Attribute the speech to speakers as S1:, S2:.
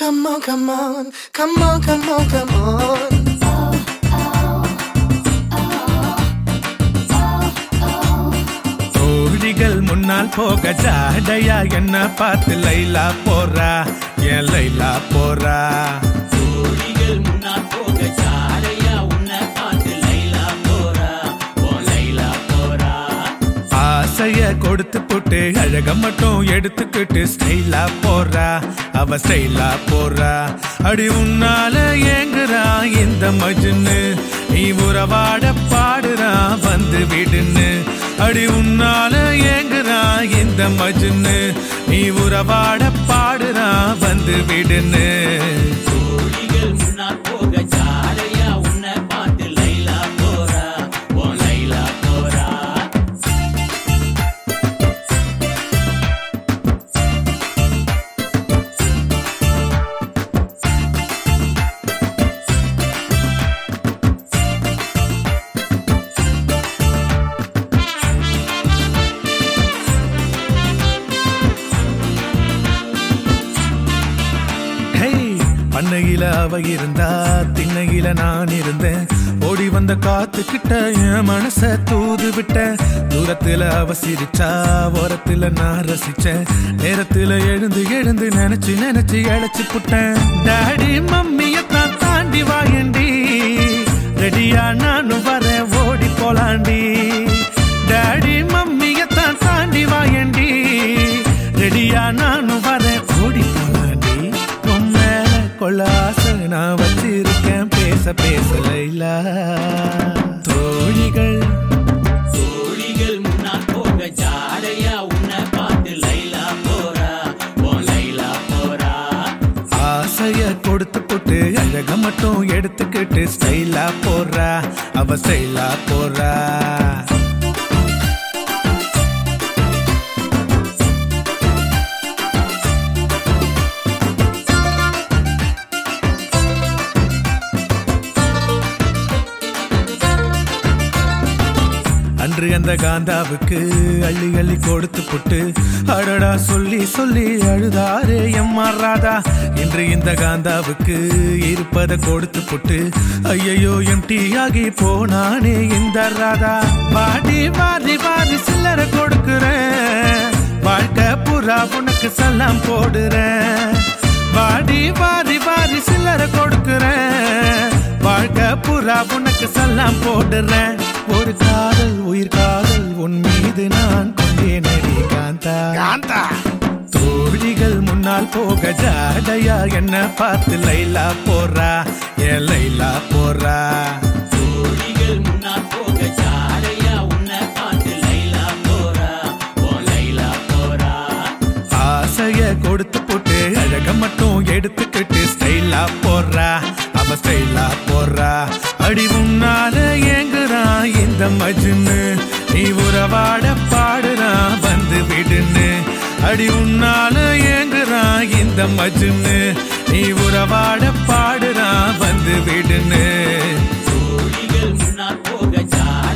S1: come on, come on, come on, come on, come on.
S2: தோழிகள் முன்னால் போக ஜாடையா என்ன பார்த்து லைலா போறா என் லைலா போறா
S3: தோழிகள் முன்னால் போக ஜாடையா உன்னை பார்த்து லைலா போறா ஓ லைலா போறா
S2: ஆசைய கொடுத்து போட்டு அழக மட்டும் எடுத்துக்கிட்டு ஸ்டைலா போறா அவ ஸ்டைலா போறா அடி உன்னால ஏங்குறா இந்த மஜுன்னு நீ உறவாட பாடுறா வந்து விடுன்னு அடி உன்னால ஏங்குறா இந்த மஜுன்னு நீ உறவாட பாடுறா வந்து விடுன்னு
S3: தோழிகள் முன்னால் போக ஜாடையா உன்னை பார்த்து லைலா போறா ஓ லைலா போறா
S2: ஹேய், பண்ணையில அவ இருந்தா திண்ணையில நான் இருந்தேன் ஓடி வந்த காத்துக்கிட்ட என் மனச தூது விட்ட தூரத்துல அவ சிரிச்சா ஓரத்துல நான் ரசிச்சேன் நேரத்துல எழுந்து எழுந்து நினைச்சு நினைச்சு இழைச்சு புட்டேன் டாடி மம்மியத்தான் தாண்டி வாயண்டி ரெடியா நானும் வரேன் ஓடி போலாண்டி டாடி மம்மியத்தான் தாண்டி வாயண்டி ரெடியா நானும் வரேன் ஓடி போலாண்டி உன் மேல கொள்ள ஆசை நான் வச்சிருக்கேன் பேச பேச லைலா தோழிகள்
S3: தோழிகள் முன்னால் போக ஜாடையா உன்னை பார்த்து லைலா போறா ஓ லைலா போறா
S2: ஆசைய கொடுத்து போட்டு அழக மட்டும் எடுத்துக்கிட்டு ஸ்டைலா போறா அவ ஸ்டைலா போறா அன்று அந்த காந்தாவுக்கு அள்ளி அள்ளி கொடுத்து புட்டு அடடா சொல்லி சொல்லி அழுதாரே எம்மாறாதா இன்று இந்த காந்தாவுக்கு இருப்பதை கொடுத்து புட்டு ஐயையோ எம் ஆகி போனானே இந்த ராதா வாடி வாரி வாரி சில்லறை கொடுக்கிறேன் வாழ்க்கை புறா உனக்கு சல்லாம் போடுறேன் வாடி வாரி வாரி சில்லறை கொடுக்கிறேன் வாழ்க்கை புறா உனக்கு சல்லாம் போடுறேன் ஒரு காதல் உயிர் காதல் உன் மீது நான் கொண்டேன் அடி காந்தா
S1: Canta.
S2: தோழிகள் முன்னால் போக ஜாடையா என்ன பார்த்து லைலா போறா என் லைலா போறா
S3: தோழிகள் முன்னால் போக ஜாடையா உன்னை பார்த்து லைலா போறா ஓ லைலா போறா
S2: ஆசைய கொடுத்து போட்டு அழக மட்டும் எடுத்துக்கிட்டு ஸ்டைலா போறா அவ ஸ்டைலா போறா அடி உன்னால ஏங்குறா இந்த மஜுன்னு நீ உறவாட பாடுறா வந்து விடுன்னு அடி உன்னால ஏங்குறா இந்த மஜுன்னு நீ உறவாட பாடுறா வந்து விடுன்னு
S3: தோழிகள் முன்னால் போக ஜாடையா